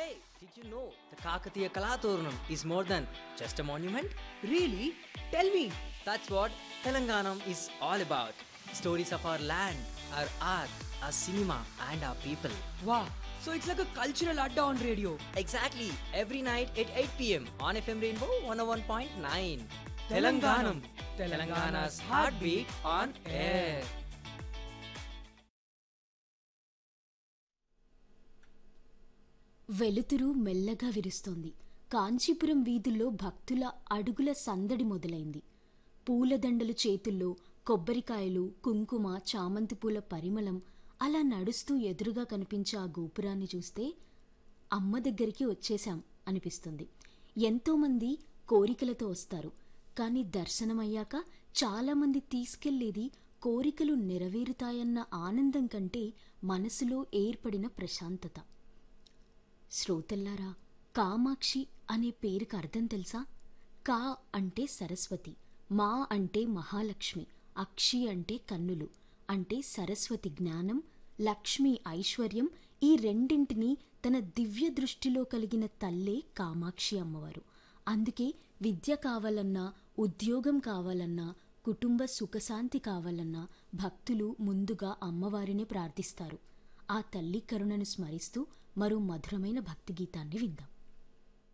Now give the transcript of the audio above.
Hey, did you know the Kakatiya Kalaturnam is more than just a monument? Really? Tell me. That's what Telanganam is all about. Stories of our land, our art, our cinema, and our people. Wow. So it's like a cultural adda on radio. Exactly, every night at 8 pm on FM Rainbow 101.9. Telanganam. Telangana's heartbeat on air. వెలుతురు మెల్లగా విరుస్తోంది కాంచీపురం వీధుల్లో భక్తుల అడుగుల సందడి మొదలైంది పూలదండలు చేతుల్లో కొబ్బరికాయలు కుంకుమ చామంతి పూల పరిమళం అలా నడుస్తూ ఎదురుగా కనిపించే ఆ గోపురాన్ని చూస్తే అమ్మ దగ్గరికి వచ్చేశాం అనిపిస్తుంది ఎంతోమంది కోరికలతో వస్తారు కానీ దర్శనమయ్యాక చాలామంది తీసుకెళ్లేది కోరికలు నెరవేరుతాయన్న ఆనందం కంటే మనసులో ఏర్పడిన ప్రశాంతత శ్రోతల్లారా కామాక్షి అనే పేరుకు అర్థం తెలుసా కా అంటే సరస్వతి మా అంటే మహాలక్ష్మి అక్షి అంటే కన్నులు అంటే సరస్వతి జ్ఞానం లక్ష్మి ఐశ్వర్యం ఈ రెండింటినీ తన దివ్య దృష్టిలో కలిగిన తల్లే కామాక్షి అమ్మవారు అందుకే విద్య కావాలన్నా ఉద్యోగం కావాలన్నా కుటుంబ సుఖశాంతి కావాలన్నా భక్తులు ముందుగా అమ్మవారినే ప్రార్థిస్తారు ఆ తల్లి కరుణను స్మరిస్తూ మరో మధురమైన భక్తి గీతాన్ని విందాం